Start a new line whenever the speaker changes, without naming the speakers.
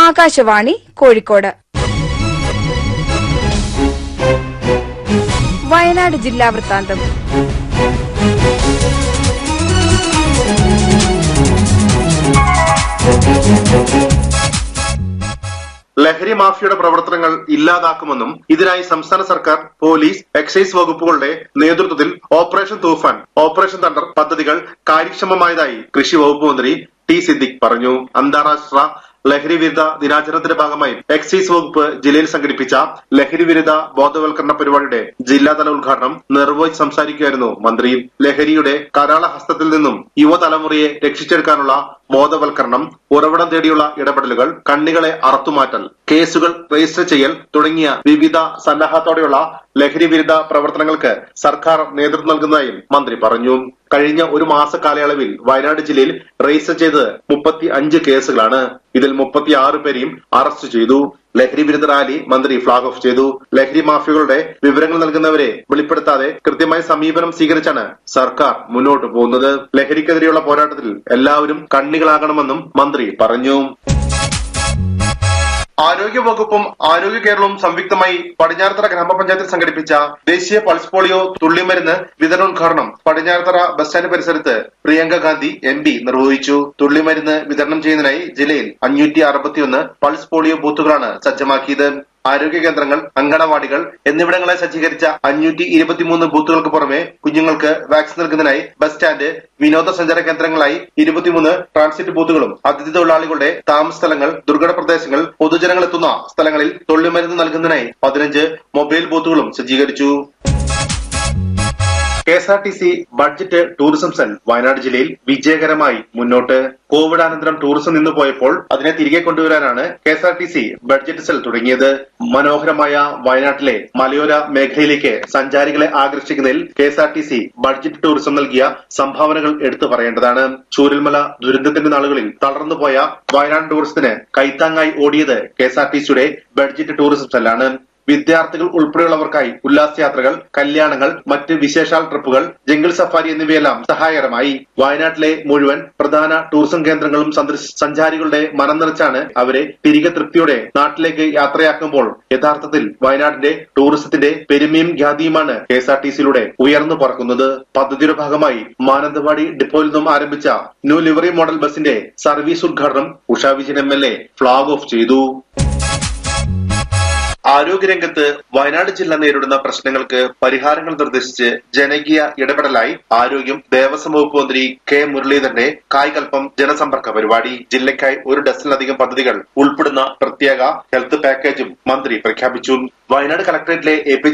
ആകാശവാണി കോഴിക്കോട് വയനാട് ജില്ലാ വൃത്താന്തം
ലഹരി മാഫിയയുടെ പ്രവർത്തനങ്ങൾ ഇല്ലാതാക്കുമെന്നും ഇതിനായി സംസ്ഥാന സർക്കാർ പോലീസ് എക്സൈസ് വകുപ്പുകളുടെ നേതൃത്വത്തിൽ ഓപ്പറേഷൻ തൂഫാൻ ഓപ്പറേഷൻ തണ്ടർ പദ്ധതികൾ കാര്യക്ഷമമായതായി കൃഷി വകുപ്പ് മന്ത്രി ടി സിദ്ദിഖ് പറഞ്ഞു അന്താരാഷ്ട്ര ലഹരി വിരുദ്ധ ദിനാചരണത്തിന്റെ ഭാഗമായി എക്സൈസ് വകുപ്പ് ജില്ലയിൽ സംഘടിപ്പിച്ച ലഹരി വിരുദ്ധ ബോധവൽക്കരണ പരിപാടിയുടെ ജില്ലാതല ഉദ്ഘാടനം നിർവഹിച്ച് സംസാരിക്കുകയായിരുന്നു മന്ത്രി ലഹരിയുടെ കരാള ഹസ്തത്തിൽ നിന്നും യുവതലമുറയെ രക്ഷിച്ചെടുക്കാനുള്ള ബോധവൽക്കരണം ഉറവിടം തേടിയുള്ള ഇടപെടലുകൾ കണ്ണികളെ അറത്തുമാറ്റൽ കേസുകൾ രജിസ്റ്റർ ചെയ്യൽ തുടങ്ങിയ വിവിധ സന്നാഹത്തോടെയുള്ള ലഹരി വിരുദ്ധ പ്രവർത്തനങ്ങൾക്ക് സർക്കാർ നേതൃത്വം നൽകുന്നതായും മന്ത്രി പറഞ്ഞു കഴിഞ്ഞ ഒരു മാസ കാലയളവിൽ വയനാട് ജില്ലയിൽ രജിസ്റ്റർ ചെയ്തത് മുപ്പത്തി അഞ്ച് കേസുകളാണ് ഇതിൽ മുപ്പത്തി ആറ് പേരെയും അറസ്റ്റ് ചെയ്തു ലഹരി വിരുദ്ധ റാലി മന്ത്രി ഫ്ളാഗ് ഓഫ് ചെയ്തു ലഹരി മാഫിയകളുടെ വിവരങ്ങൾ നൽകുന്നവരെ വെളിപ്പെടുത്താതെ കൃത്യമായ സമീപനം സ്വീകരിച്ചാണ് സർക്കാർ മുന്നോട്ട് പോകുന്നത് ലഹരിക്കെതിരെയുള്ള പോരാട്ടത്തിൽ എല്ലാവരും കണ്ണികളാകണമെന്നും മന്ത്രി പറഞ്ഞു ആരോഗ്യ വകുപ്പും ആരോഗ്യ കേരളവും സംയുക്തമായി പടിഞ്ഞാറത്തറ ഗ്രാമപഞ്ചായത്തിൽ സംഘടിപ്പിച്ച ദേശീയ പൾസ് പോളിയോ തുള്ളിമരുന്ന് വിതരണോദ്ഘാടനം പടിഞ്ഞാറത്തറ ബസ് സ്റ്റാൻഡ് പരിസരത്ത് പ്രിയങ്ക ഗാന്ധി എം പി നിർവഹിച്ചു തുള്ളിമരുന്ന് വിതരണം ചെയ്യുന്നതിനായി ജില്ലയിൽ അഞ്ഞൂറ്റി അറുപത്തിയൊന്ന് പൾസ് പോളിയോ ബൂത്തുകളാണ് സജ്ജമാക്കിയത് ആരോഗ്യ കേന്ദ്രങ്ങൾ അങ്കണവാടികൾ എന്നിവിടങ്ങളെ സജ്ജീകരിച്ച അഞ്ഞൂറ്റി ഇരുപത്തിമൂന്ന് ബൂത്തുകൾക്ക് പുറമെ കുഞ്ഞുങ്ങൾക്ക് വാക്സിൻ നൽകുന്നതിനായി ബസ് സ്റ്റാൻഡ് വിനോദസഞ്ചാര കേന്ദ്രങ്ങളായി ഇരുപത്തിമൂന്ന് ട്രാൻസിറ്റ് ബൂത്തുകളും അതിഥി തൊഴിലാളികളുടെ താമസ സ്ഥലങ്ങൾ ദുർഘട പ്രദേശങ്ങൾ പൊതുജനങ്ങൾ എത്തുന്ന സ്ഥലങ്ങളിൽ തൊള്ളിമരുന്ന് നൽകുന്നതിനായി പതിനഞ്ച് മൊബൈൽ ബൂത്തുകളും സജ്ജീകരിച്ചു K S R T C budget tourism cell Wayanad ജില്ലയിൽ വിജയകരമായി മുന്നോട്ട് കോവിഡാനന്തരം ടൂറിസം നിന്നു പോയപ്പോൾ അതിനെ തിരികെ കൊണ്ടുവരാനാണ് K S R T C budget cell തുടങ്ങിയത് മനോഹരമായ വയനാട്ടിലെ മലയോര മേഖലയിലേക്ക് സഞ്ചാരികളെ ആകർഷിക്കുന്നതിൽ K S R T C budget tourism നൽകിയ സംഭാവനകൾ എടുത്തു പറയേണ്ടതാണ് ചൂരൽമല ദുരന്തത്തിന്റെ നാളുകളിൽ തളർന്നുപോയ വയനാട് ടൂറിസത്തിന് കൈത്താങ്ങായി ഓടിയത് കെ എസ് ആർ ടി സിയുടെ ബഡ്ജറ്റ് ടൂറിസം സെല്ലാണ് വിദ്യാർത്ഥികൾ ഉൾപ്പെടെയുള്ളവർക്കായി ഉല്ലാസയാത്രകൾ കല്യാണങ്ങൾ മറ്റ് വിശേഷാൽ ട്രിപ്പുകൾ ജംഗിൾ സഫാരി എന്നിവയെല്ലാം സഹായകരമായി വയനാട്ടിലെ മുഴുവൻ പ്രധാന ടൂറിസം കേന്ദ്രങ്ങളും സന്ദർശി സഞ്ചാരികളുടെ മനം നിറച്ചാണ് അവരെ തിരികെ തൃപ്തിയോടെ നാട്ടിലേക്ക് യാത്രയാക്കുമ്പോൾ യഥാർത്ഥത്തിൽ വയനാടിന്റെ ടൂറിസത്തിന്റെ പെരുമയും ഖ്യാതിയുമാണ് കെ എസ് ആർ ടി സിയിലൂടെ ഉയർന്നു പറക്കുന്നത് പദ്ധതിയുടെ ഭാഗമായി മാനന്തവാടി ഡിപ്പോയിൽ നിന്നും ആരംഭിച്ച ന്യൂ ലിവറി മോഡൽ ബസിന്റെ സർവീസ് ഉദ്ഘാടനം Usha Vijayan M L A flag off ചെയ്തു ആരോഗ്യരംഗത്ത് വയനാട് ജില്ല നേരിടുന്ന പ്രശ്നങ്ങൾക്ക് പരിഹാരങ്ങൾ നിർദ്ദേശിച്ച് ജനകീയ ഇടപെടലായി ആരോഗ്യം ദേവസ്വം വകുപ്പ് മന്ത്രി കെ മുരളീധരന്റെ കായ്കൽപ്പം ജനസമ്പർക്ക പരിപാടി ജില്ലയ്ക്കായി ഒരു ഡസനിലധികം പദ്ധതികൾ ഉൾപ്പെടുന്ന പ്രത്യേക ഹെൽത്ത് പാക്കേജും മന്ത്രി പ്രഖ്യാപിച്ചു വയനാട് കളക്ടറേറ്റിലെ എ പി